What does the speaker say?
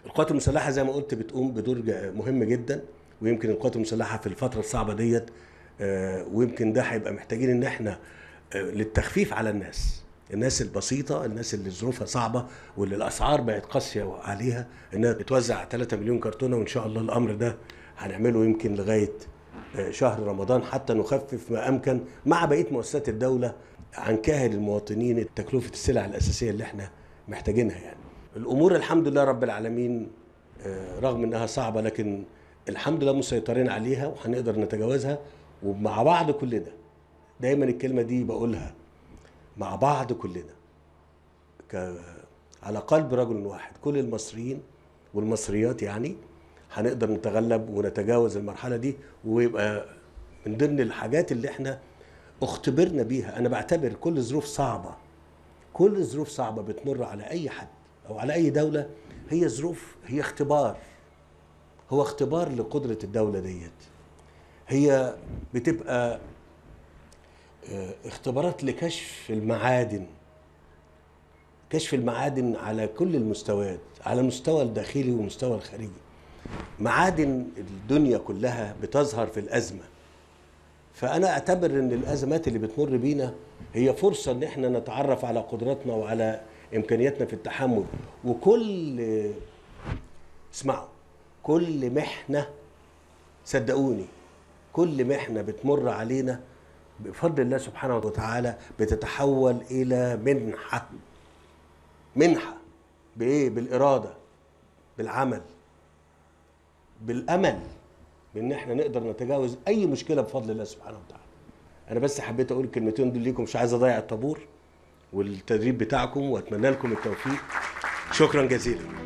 القوات المسلحه زي ما قلت بتقوم بدور ج- مهم جدا ويمكن القوات المسلحه في الفتره الصعبه ديت آه، ويمكن ده هيبقى محتاجين ان احنا آه، للتخفيف على الناس الناس البسيطة الناس اللي ظروفها صعبة واللي الأسعار بقت قاسية عليها إنها تتوزع 3 مليون كرتونة وإن شاء الله الأمر ده هنعمله يمكن لغاية آه، شهر رمضان حتى نخفف ما أمكن مع بقية مؤسسات الدولة عن كاهل المواطنين تكلفة السلع الأساسية اللي احنا محتاجينها يعني الأمور الحمد لله رب العالمين آه، رغم إنها صعبة لكن الحمد لله مسيطرين عليها وهنقدر نتجاوزها ومع بعض كلنا دايما الكلمة دي بقولها مع بعض كلنا ك... على قلب رجل واحد كل المصريين والمصريات يعني هنقدر نتغلب ونتجاوز المرحلة دي ويبقى من ضمن الحاجات اللي احنا اختبرنا بيها انا بعتبر كل ظروف صعبة كل ظروف صعبة بتمر على اي حد او على اي دولة هي ظروف هي اختبار هو اختبار لقدرة الدولة ديت هي بتبقى آه، اختبارات لكشف المعادن كشف المعادن على كل المستويات على المستوى الداخلي والمستوى الخارجي معادن الدنيا كلها بتظهر في الأزمة فأنا أعتبر أن الأزمات اللي بتمر بينا هي فرصة أن احنا نتعرف على قدراتنا وعلى إمكانياتنا في التحمل وكل اسمعوا كل محنة صدقوني كل محنة بتمر علينا بفضل الله سبحانه وتعالى بتتحول إلى منحة منحة بإيه؟ بالإرادة بالعمل بالأمل بإن إحنا نقدر نتجاوز أي مشكلة بفضل الله سبحانه وتعالى أنا بس حبيت أقول الكلمتين دول ليكم مش عايز أضيع الطابور والتدريب بتاعكم وأتمنى لكم التوفيق شكرا جزيلا